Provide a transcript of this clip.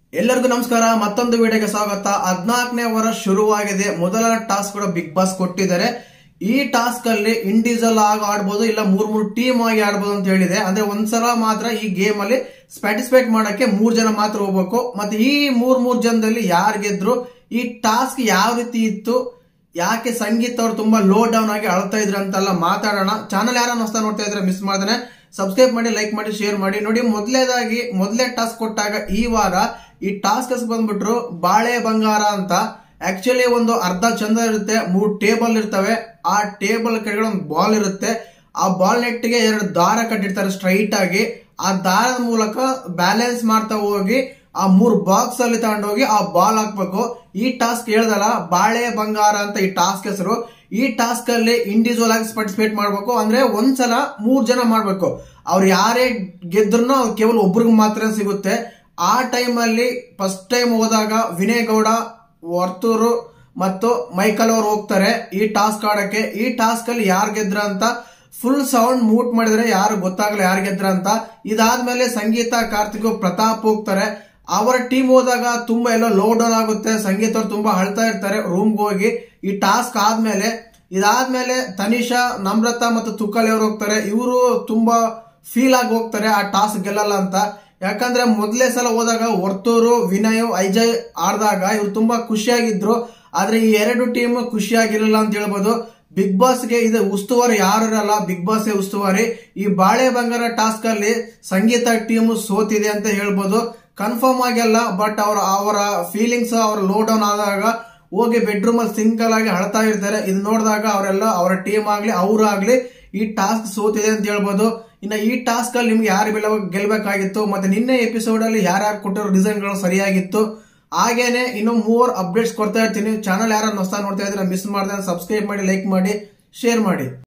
ಎಲ್ಲರಿಗೂ ನಮಸ್ಕಾರ ಮತ್ತೊಂದು ವಿಡಿಯೋಗೆ ಸ್ವಾಗತ ಹದಿನಾಲ್ಕನೇ ವಾರ ಶುರುವಾಗಿದೆ ಮೊದಲ ಟಾಸ್ಕ್ ಕೂಡ ಬಿಗ್ ಬಾಸ್ ಕೊಟ್ಟಿದ್ದಾರೆ ಈ ಟಾಸ್ಕ್ ಅಲ್ಲಿ ಇಂಡಿವಿಜುವಲ್ ಆಗಿ ಆಡ್ಬೋದು ಇಲ್ಲ ಮೂರ್ ಮೂರ್ ಟೀಮ್ ಆಗಿ ಆಡ್ಬೋದು ಅಂತ ಹೇಳಿದೆ ಅಂದ್ರೆ ಒಂದ್ಸಲ ಮಾತ್ರ ಈ ಗೇಮ್ ಅಲ್ಲಿ ಪಾರ್ಟಿಸಿಪೇಟ್ ಮಾಡಕ್ಕೆ ಮೂರ್ ಜನ ಮಾತ್ರ ಹೋಗ್ಬೇಕು ಮತ್ತೆ ಈ ಮೂರ್ ಮೂರ್ ಜನದಲ್ಲಿ ಯಾರು ಗೆದ್ರು ಈ ಟಾಸ್ಕ್ ಯಾವ ರೀತಿ ಇತ್ತು ಯಾಕೆ ಸಂಗೀತ ಅವ್ರು ತುಂಬಾ ಲೋ ಡೌನ್ ಆಗಿ ಅಳ್ತಾ ಇದ್ರು ಅಂತೆಲ್ಲ ಮಾತಾಡೋಣ ಚಾನಲ್ ಯಾರನ್ನ ಹೊಸ ನೋಡ್ತಾ ಇದ್ರೆ ಮಿಸ್ ಮಾಡ್ತಾನೆ ಸಬ್ಸ್ಕ್ರೈಬ್ ಮಾಡಿ ಲೈಕ್ ಮಾಡಿ ಶೇರ್ ಮಾಡಿ ನೋಡಿ ಮೊದಲೇದಾಗಿ ಮೊದಲೇ ಟಾಸ್ಕ್ ಕೊಟ್ಟಾಗ ಈ ವಾರ ಈ ಟಾಸ್ಕ್ ಬಂದ್ಬಿಟ್ರು ಬಾಳೆ ಬಂಗಾರ ಅಂತ ಆಕ್ಚುಲಿ ಒಂದು ಅರ್ಧ ಚಂದ ಇರುತ್ತೆ ಮೂರ್ ಟೇಬಲ್ ಇರ್ತವೆ ಆ ಟೇಬಲ್ ಕೆಳಗಡೆ ಒಂದು ಬಾಲ್ ಇರುತ್ತೆ ಆ ಬಾಲ್ ನೆಟ್ಗೆ ಎರಡು ದಾರ ಕಟ್ಟಿರ್ತಾರೆ ಸ್ಟ್ರೈಟ್ ಆಗಿ ಆ ದಾರದ ಮೂಲಕ ಬ್ಯಾಲೆನ್ಸ್ ಮಾಡ್ತಾ ಹೋಗಿ ಆ ಮೂರ್ ಬಾಕ್ಸ್ ಅಲ್ಲಿ ತಗೊಂಡೋಗಿ ಆ ಬಾಲ್ ಹಾಕ್ಬೇಕು ಈ ಟಾಸ್ಕ್ ಹೇಳ್ದಲ್ಲ ಬಾಳೆ ಬಂಗಾರ ಅಂತ ಈ ಟಾಸ್ಕ್ ಹೆಸರು ಈ ಟಾಸ್ಕ್ ಅಲ್ಲಿ ಇಂಡಿವಿಜುವಲ್ ಆಗಿ ಪಾರ್ಟಿಸಿಪೇಟ್ ಮಾಡ್ಬೇಕು ಅಂದ್ರೆ ಒಂದ್ಸಲ ಮೂರ್ ಜನ ಮಾಡ್ಬೇಕು ಅವ್ರು ಯಾರೇ ಗೆದ್ರು ಅವ್ರು ಕೇವಲ ಒಬ್ರಿಗೆ ಮಾತ್ರ ಸಿಗುತ್ತೆ ಆ ಟೈಮ್ ಅಲ್ಲಿ ಫಸ್ಟ್ ಟೈಮ್ ಹೋದಾಗ ವಿನಯ್ ಗೌಡ ವರ್ತೂರು ಮತ್ತು ಮೈಕಲ್ ಅವರು ಹೋಗ್ತಾರೆ ಈ ಟಾಸ್ಕ್ ಆಡಕ್ಕೆ ಈ ಟಾಸ್ಕ್ ಅಲ್ಲಿ ಯಾರು ಗೆದ್ರ ಅಂತ ಫುಲ್ ಸೌಂಡ್ ಮೂಟ್ ಮಾಡಿದ್ರೆ ಯಾರು ಗೊತ್ತಾಗಲ್ಲ ಯಾರು ಗೆದ್ರ ಅಂತ ಇದಾದ್ಮೇಲೆ ಸಂಗೀತ ಕಾರ್ತಿಕ್ ಪ್ರತಾಪ್ ಹೋಗ್ತಾರೆ ಅವರ ಟೀಮ್ ಹೋದಾಗ ತುಂಬಾ ಎಲ್ಲ ಲೋ ಡೌನ್ ಆಗುತ್ತೆ ಸಂಗೀತ ಅವ್ರು ತುಂಬಾ ಅಳ್ತಾ ಇರ್ತಾರೆ ರೂಮ್ಗೆ ಹೋಗಿ ಈ ಟಾಸ್ಕ್ ಆದ್ಮೇಲೆ ಇದಾದ್ಮೇಲೆ ತನಿಷಾ ನಮ್ರತಾ ಮತ್ತು ತುಕ್ಕಲಿ ಅವರು ಹೋಗ್ತಾರೆ ಇವರು ತುಂಬಾ ಫೀಲ್ ಆಗಿ ಹೋಗ್ತಾರೆ ಆ ಟಾಸ್ಕ್ ಗೆಲ್ಲಲ್ಲ ಅಂತ ಯಾಕಂದ್ರೆ ಮೊದಲೇ ಸಲ ಹೋದಾಗ ವರ್ತೂರು ವಿನಯ್ ಐಜಯ್ ಆಡಿದಾಗ ಇವ್ರು ತುಂಬಾ ಖುಷಿಯಾಗಿದ್ರು ಆದ್ರೆ ಈ ಎರಡು ಟೀಮ್ ಖುಷಿಯಾಗಿರಲಿಲ್ಲ ಅಂತ ಹೇಳ್ಬೋದು ಬಿಗ್ ಬಾಸ್ಗೆ ಇದು ಉಸ್ತುವಾರಿ ಯಾರು ಇರಲ್ಲ ಬಿಗ್ ಬಾಸ್ ಉಸ್ತುವಾರಿ ಈ ಬಾಳೆ ಬಂಗಾರ ಟಾಸ್ಕ್ ಅಲ್ಲಿ ಸಂಗೀತ ಟೀಮ್ ಸೋತಿದೆ ಅಂತ ಹೇಳ್ಬೋದು ಕನ್ಫರ್ಮ್ ಆಗಿಲ್ಲ ಬಟ್ ಅವರ ಅವರ ಫೀಲಿಂಗ್ಸ್ ಅವರ ಲೋ ಡೌನ್ ಆದಾಗ ಹೋಗಿ ಬೆಡ್ರೂಮ್ ಅಲ್ಲಿ ಸಿಂಗಲ್ ಆಗಿ ಅಳ್ತಾ ಇರ್ತಾರೆ ಇದು ನೋಡಿದಾಗ ಅವರೆಲ್ಲ ಅವರ ಟೀಮ್ ಆಗ್ಲಿ ಅವ್ರಾಗ್ಲಿ ಈ ಟಾಸ್ಕ್ ಸೋತಿದೆ ಅಂತ ಹೇಳ್ಬೋದು ಇನ್ನ ಈ ಟಾಸ್ಕ್ ಅಲ್ಲಿ ನಿಮ್ಗೆ ಯಾರು ಬೆಲ್ಲ ಗೆಲ್ಬೇಕಾಗಿತ್ತು ಮತ್ತೆ ನಿನ್ನೆ ಎಪಿಸೋಡ್ ಅಲ್ಲಿ ಯಾರ್ಯಾರು ಕೊಟ್ಟಿರೋ ಡಿಸೈನ್ ಗಳು ಸರಿಯಾಗಿತ್ತು ಹಾಗೇನೆ ಇನ್ನು ಮೂರ್ ಅಪ್ಡೇಟ್ಸ್ ಕೊಡ್ತಾ ಇರ್ತೀನಿ ಚಾನಲ್ ಯಾರು ಹೊಸ ನೋಡ್ತಾ ಇದ್ರೆ ಮಿಸ್ ಮಾಡಿದ್ರೆ ಸಬ್ಸ್ಕ್ರೈಬ್ ಮಾಡಿ ಲೈಕ್ ಮಾಡಿ ಶೇರ್ ಮಾಡಿ